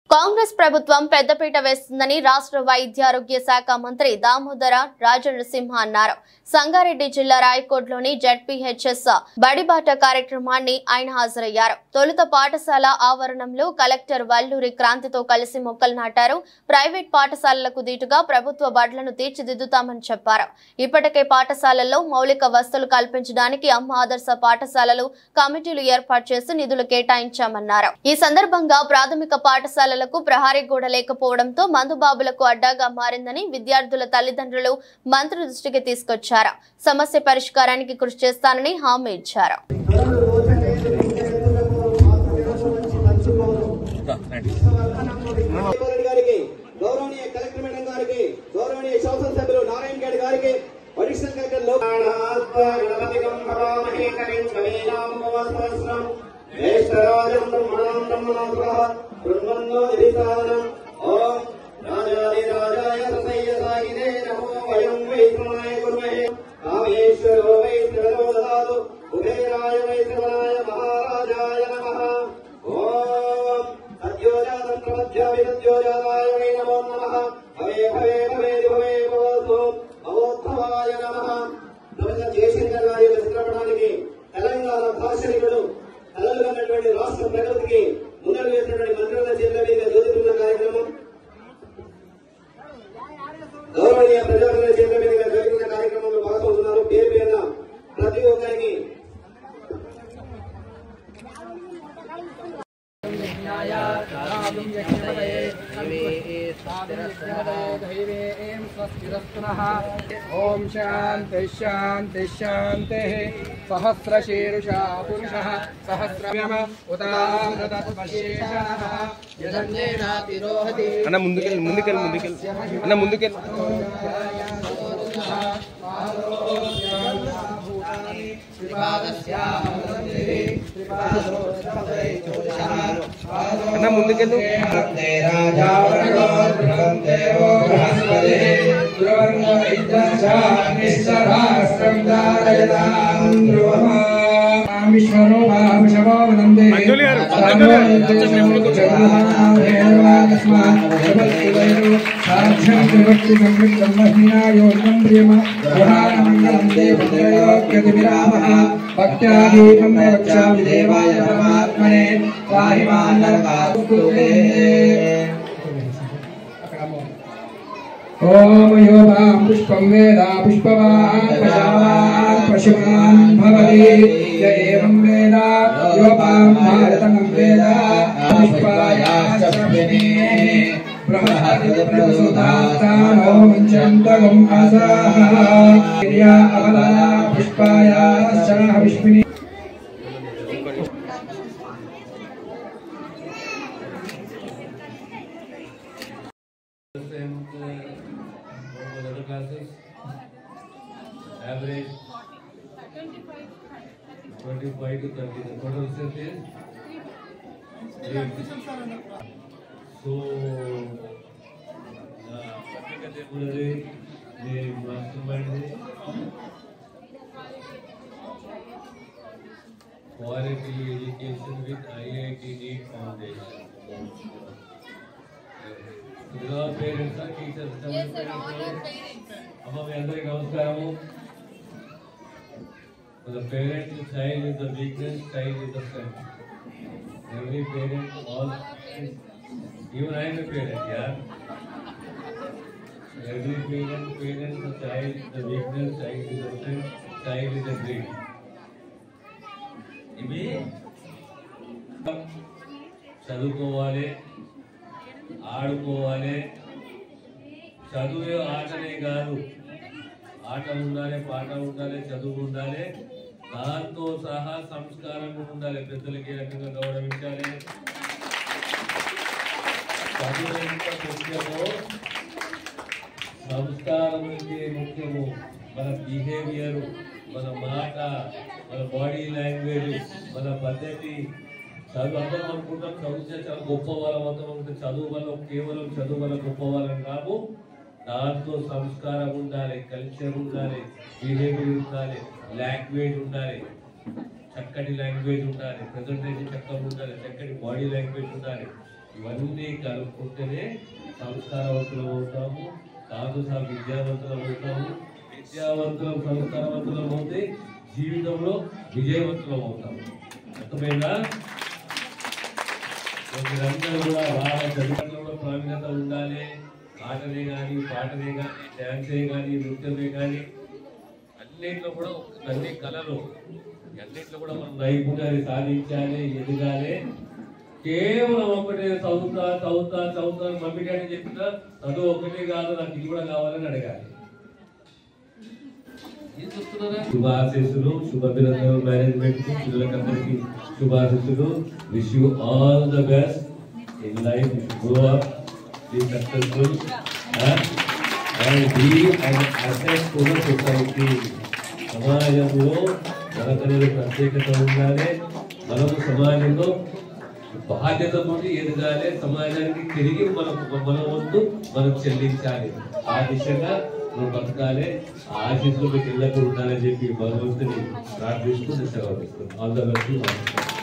కాంగ్రెస్ ప్రభుత్వం పెద్దపీట వేస్తుందని రాష్ట్ర వైద్యారోగ్య శాఖ మంత్రి దామోదర రాజనరసింహ అన్నారు సంగారెడ్డి జిల్లా రాయకోట్లోని జడ్పీహెచ్ఎస్ బడిబాట కార్యక్రమాన్ని ఆయన హాజరయ్యారు తొలుత పాఠశాల ఆవరణంలో కలెక్టర్ వల్లూరి క్రాంతితో కలిసి మొక్కలు నాటారు ప్రైవేట్ పాఠశాలలకు దీటుగా ప్రభుత్వ బడులను తీర్చిదిద్దుతామని చెప్పారు ఇప్పటికే పాఠశాలల్లో మౌలిక వసతులు కల్పించడానికి అమ్మ ఆదర్శ పాఠశాలలు కమిటీలు ఏర్పాటు చేసి నిధులు కేటాయించామన్నారు ఈ సందర్భంగా ప్రాథమిక పాఠశాలలకు ప్రహారీ గోడ లేకపోవడంతో మందుబాబులకు అడ్డాగా మారిందని విద్యార్థుల తల్లిదండ్రులు మంత్రి దృష్టికి తీసుకొచ్చారు సమస్య పరిష్కారానికి కృషి చేస్తానని హామీ ఇచ్చారు రెడ్డి గారికి గౌరవనీయ కలెక్టర్ మేడం గారికి గౌరవనీయ శాసనసభ్యులు నారాయణ గారి గారికి అడిషనల్ కలెక్టర్ లో కామేశ్వరో వై త్రివరోధాదు కుబేరాయ వై త్రివరాయ మహారాజాయ నమః ఓం సద్యోజాతం ప్రమధ్యామి సద్యోజాతాయ వై నమో నమః భవే భవే భవే భవే భవతు భవోద్భవాయ నమః ప్రొఫెసర్ జయశంకర్ గారి యొక్క చిత్రపటానికి తెలంగాణ భాషణికుడు కలలుగన్నటువంటి రాష్ట్ర ప్రగతికి ముందడు వేసినటువంటి మంత్రుల చేతుల మీద జ్యోతిపున్న కార్యక్రమం గౌరవనీయ ప్రజాప్రతినిధుల చేతుల మీదుగా జరుగుతున్న కార్యక్రమంలో భాగస్వాములు పేరు పేరున ప్రతి ఒక్కరికి ఓం శాంతి శాంతి శాంతి సహస్రశీర్షా పురుష సహస్రమ్యమ ఉదాహరణ అన్న ముందుకెళ్ళి ముందుకెళ్ళి ముందుకెళ్ళి అన్న ముందుకెళ్ళి అన్న ముందుకెళ్ళు విశ్వరో శవో వదందే మంజులి గారు, మంజులి గారు, కొంచెం మీ ముందుకు భక్త్యాదీపం రక్షామి దేవాయ పరమాత్మనే త్రాహి మాన్నరకాకులే ఓం యోగాం పుష్పం వేద పుష్పవాన్ పశవాన్ పశుమాన్ భవతి య ఏవం వేద యోగాం భారతం వేద పుష్పాయాశ్చప్యనే బృహస్పతిప్రసుతాస్తానో ముంచంతగం అసాహ క్రియా అవలా పుష్పాయాశ్చాహ విష్మిని and uh, one of the other classes. Average 25 to 30. The total strength is? Three. So, uh, హకీకత్ ఉన్నది మీ master mind quality education with IIT NEET foundation ఇదిగో పేరెంట్స్ టీచర్స్ అమ్మ మీ అందరికి నమస్కారము The parent, the child is the weakness, child is the strength. Every parent, all, even I am a parent, yeah. Every parent, parent, the child, the weakness, child is the strength, child is the great. ఇవి చదువుకోవాలి ఆడుకోవాలి చదువే ఆటనే కాదు ఆట ఉండాలి పాట ఉండాలి చదువు ఉండాలి దాంతో సహా సంస్కారం కూడా ఉండాలి పెద్దలకి ఏ రకంగా గౌరవించాలి చదువు ఎంత ముఖ్యమో సంస్కారం అంటే ముఖ్యము మన బిహేవియర్ మన మాట మన బాడీ లాంగ్వేజ్ మన పద్ధతి చదువు అందరం అనుకుంటాం చదివితే చాలా గొప్ప వాళ్ళం అందరం అనుకుంటే చదువు వల్ల కేవలం చదువు వల్ల గొప్ప వాళ్ళం కాదు దాంతో సంస్కారం ఉండాలి కల్చర్ ఉండాలి బిహేవియర్ ఉండాలి లాంగ్వేజ్ ఉండాలి చక్కటి లాంగ్వేజ్ ఉండాలి ప్రజెంటేషన్ చక్కగా ఉండాలి చక్కటి బాడీ లాంగ్వేజ్ ఉండాలి ఇవన్నీ కలుపుకుంటేనే సంస్కారవంతులం అవుతాము కాదు సా విద్యావంతులం అవుతాము విద్యావంతులం సంస్కారవంతులం అవుతే జీవితంలో విజయవంతులం అవుతాము అర్థమైందా మీరందరూ కూడా బాగా చదువులో కూడా ప్రావీణ్యత ఉండాలి ఆటనే కానీ పాటనే కానీ డ్యాన్సే కానీ నృత్యమే కానీ అన్నింటిలో కూడా ఒక- అన్ని కళలు అన్నింటిలో కూడా మనం నైపుణ్యాన్ని సాధించాలి ఎదగాలి కేవలం ఒకటే చదువుతా చదువుతా చదువుతా అని మమ్మీ డాడీ చెప్పినా చదువు ఒకటే కాదు నాకు ఇది కూడా కావాలని అడగాలి ఏం చెప్తున్నారా? శుభాశీస్సులు శుభాభినందనలు మేనేజ్మెంట్ పిల్లలందరికీ శుభాశీస్సులు wish you all the best in life grow up be successful and be and asset to the society సమాజంలో మనకనేది ప్రత్యేకత ఉండాలి మనము సమాజంలో బాధ్యతతో ఎదగాలి సమాజానికి తిరిగి మనకు మన వంతు మనం చెల్లించాలి ఆ దిశగా నువ్వు బతకాలి ఆ ఆశీస్సులు మీకు ఎల్లప్పుడూ ఉండాలని చెప్పి భగవంతుని ప్రార్థిస్తూ సెలవు ఆల్ ద బెస్ట్